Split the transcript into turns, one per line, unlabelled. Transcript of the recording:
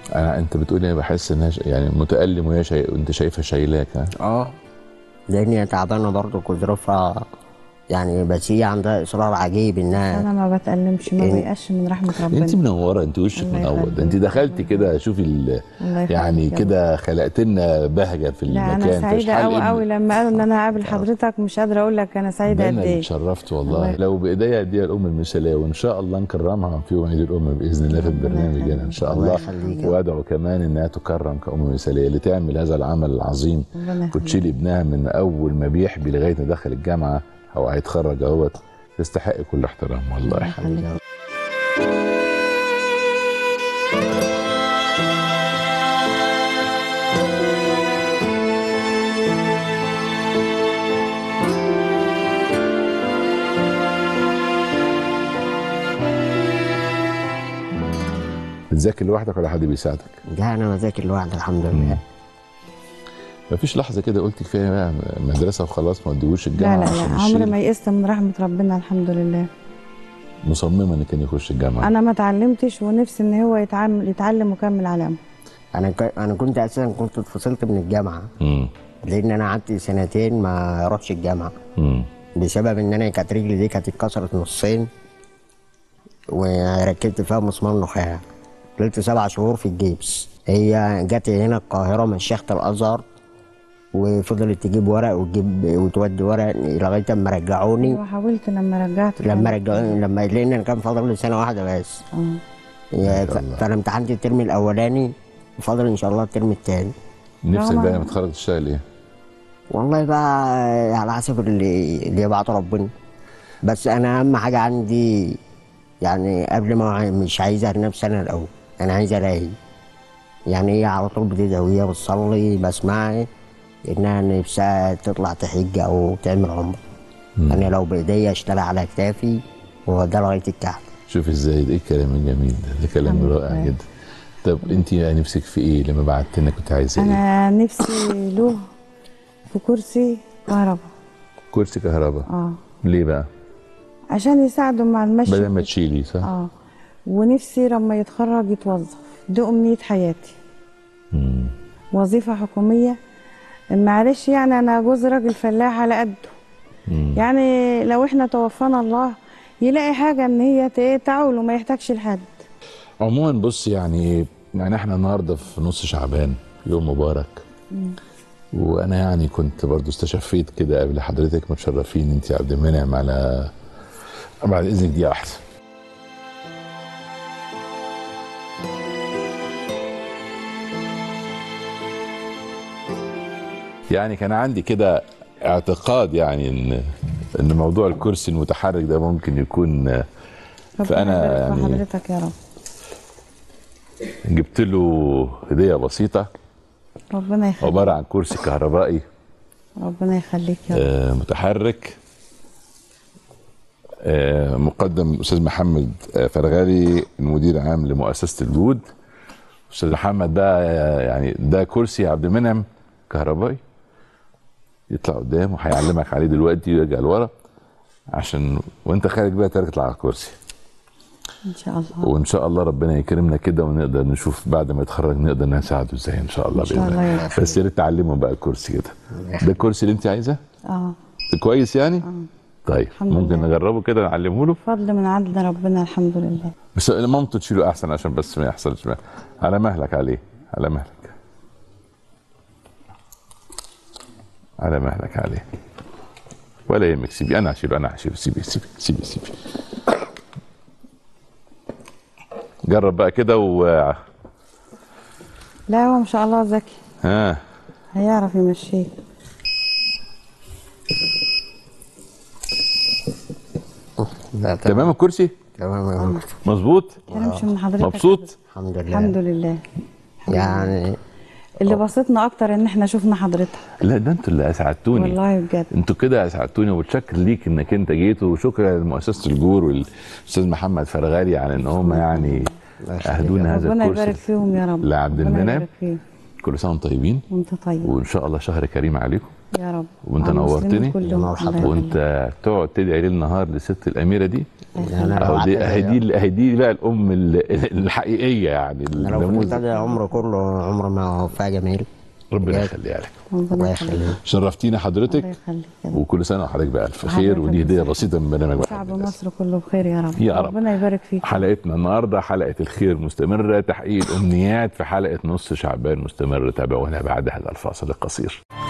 أنا انت بتقولي بحس انها ش- يعني متالم وهي شاي... وانت شايفها شايلاك ها
اه لان هي تعبانه برضه ظروفها يعني بس هي عندها اصرار عجيب انها
انا ما بتألمش ما
إيه؟
بيقاش من رحمه ربنا
انت منوره انت وشك
الله
منور
يخليك.
ده انت دخلتي كده شوفي ال...
الله يخليك
يعني
يا
كده خلقت لنا بهجه في
لا
المكان
انا سعيده
فاشحال
قوي
إن-
قوي لما قالوا ان انا هقابل حضرتك مش قادره اقول لك انا سعيده قد
انا
ايه
اتشرفت والله
الله
لو بايديا اديها الام المثاليه وان شاء الله نكرمها في يوم عيد الام باذن الله في
ربنا
البرنامج
يخليك.
هنا ان شاء
الله
الله
يخليك.
وادعو كمان انها تكرم كأم مثاليه لتعمل هذا العمل العظيم
ربنا يخليك.
وتشيل ابنها من اول ما بيحبي لغايه ما دخل الجامعه او هيتخرج اهوت تستحق كل احترام والله
يخليك.
بتذاكر لوحدك ولا حد بيساعدك؟
ده انا بذاكر لوحدي الحمد لله
مفيش لحظه كده قلت كفايه بقى مدرسه وخلاص ما وديهوش
لا
الجامعه
لا لا
عشان
عمري
الشيل.
ما يئست من رحمه ربنا الحمد لله
مصممه ان كان يخش الجامعه
انا ما اتعلمتش ونفسي ان هو يتعلم يتعلم ويكمل علامه
انا ك... انا كنت اساسا كنت اتفصلت من الجامعه
امم
لان انا قعدت سنتين ما رحتش الجامعه
امم
بسبب ان انا كانت رجلي دي كانت اتكسرت نصين وركبت فيها مسمار نخاع فضلت سبع شهور في الجيبس هي جت هنا القاهره من شيخة الازهر وفضلت تجيب ورق وتجيب وتودي ورق لغايه اما رجعوني
وحاولت لما رجعت
لما رجعوني لما لان أنا كان فاضل لي سنه واحده بس
اه
يا-
شاء الله.
فانا امتحنت الترم الاولاني وفاضل ان شاء الله الترم الثاني
نفسك
رغم-
بقى لما تتخرج تشتغل ايه؟
والله بقى على حسب اللي اللي يبعته ربنا بس انا اهم حاجه عندي يعني قبل ما مش عايز نفسي انا الاول انا عايز الاقي يعني هي على طول بتدعي وهي بتصلي بسمعها انها نفسها تطلع تحج او تعمل عمره انا لو بايديا اشتغل على كتافي وهو ده لغايه الكعبه
شوف ازاي ده ايه الكلام الجميل ده ده كلام
الحمد
رائع
لله.
جدا طب انت نفسك في ايه لما بعتنا كنت عايزه ايه؟
انا نفسي له في كرسي كهرباء
كرسي كهرباء
اه
ليه بقى؟
عشان يساعده مع المشي
بدل ما تشيلي صح؟
اه ونفسي لما يتخرج يتوظف دي امنيه حياتي
مم.
وظيفه حكوميه معلش يعني انا جوز راجل فلاح على قده
مم.
يعني لو احنا توفانا الله يلاقي حاجه ان هي ت- تعول وما يحتاجش لحد
عموما بص يعني يعني احنا النهارده في نص شعبان يوم مبارك وانا يعني كنت برضو استشفيت كده قبل حضرتك متشرفين انت يا عبد المنعم على بعد اذنك دي واحده يعني كان عندي كده اعتقاد يعني ان ان موضوع الكرسي المتحرك ده ممكن يكون
ربنا
فانا
يبارك في
يعني
حضرتك يا رب
جبت له هديه بسيطه
ربنا يخليك
عباره عن كرسي كهربائي
ربنا يخليك يا رب
آه، متحرك آه، مقدم استاذ محمد آه، فرغالي المدير العام لمؤسسه الجود استاذ محمد ده آه، يعني ده كرسي عبد المنعم كهربائي يطلع قدام وهيعلمك عليه دلوقتي ويرجع لورا عشان وانت خارج بقى تطلع على الكرسي
ان شاء الله
وان شاء الله ربنا يكرمنا كده ونقدر نشوف بعد ما يتخرج نقدر نساعده ازاي ان شاء الله
إن شاء
باذن
الله يا
الله
رب.
بس يا ريت تعلمه بقى الكرسي كده ده الكرسي اللي انت عايزاه
اه
ده كويس يعني طيب
الحمد
ممكن
لله.
نجربه كده نعلمه له
فضل من عدل ربنا الحمد لله
بس مامته تشيله احسن عشان بس ما يحصلش ما. على مهلك عليه على مهلك على مهلك عليه ولا يهمك سيبي انا هشيله انا هشيله سيبي سيبي سيبي سيبي جرب بقى كده و
لا هو ما شاء الله ذكي
ها
هيعرف يمشيه
لا
تمام الكرسي
تمام
مظبوط
كلامش من حضرتك
مبسوط
الحمد لله
الحمد لله
يعني
اللي بسطنا اكتر ان احنا شفنا حضرتك
لا ده انتوا اللي اسعدتوني
والله بجد
انتوا كده اسعدتوني وبتشكر ليك انك انت جيت وشكرا لمؤسسه الجور والاستاذ محمد فرغالي على ان هم يعني اهدونا هذا
ربنا يبارك
الكرسي
فيهم يا رب
لعبد
ربنا
المنعم
يبارك فيهم
كل سنه وانتم طيبين
وانت طيب
وان شاء الله شهر كريم عليكم
يا رب
وانت
وعلى المسلمين
نورتني
كلهم.
مرحبا.
الله يخليك.
وانت تقعد تدعي ليل نهار لست الاميره دي
انا لو
اهو دي
قعدت
اهي دي اهي دي بقى الام ال- الحقيقيه يعني
انا لو
النموذج
فضلت عمره كله عمره ما وفاه جميل
ربنا
بجد.
يخليها لك
ربنا
الله
يخليك
يخليك
شرفتينا
الله
حضرتك
يخليك
وكل سنه وحضرتك بالف
وحضرتك
خير ودي هديه
بخير.
بسيطه من برنامج
شعب
بحب الناس.
مصر كله بخير يا رب
يا رب.
ربنا يبارك فيك
حلقتنا النهارده حلقه الخير مستمره تحقيق الامنيات في حلقه نص شعبان مستمر تابعونا بعد هذا الفاصل القصير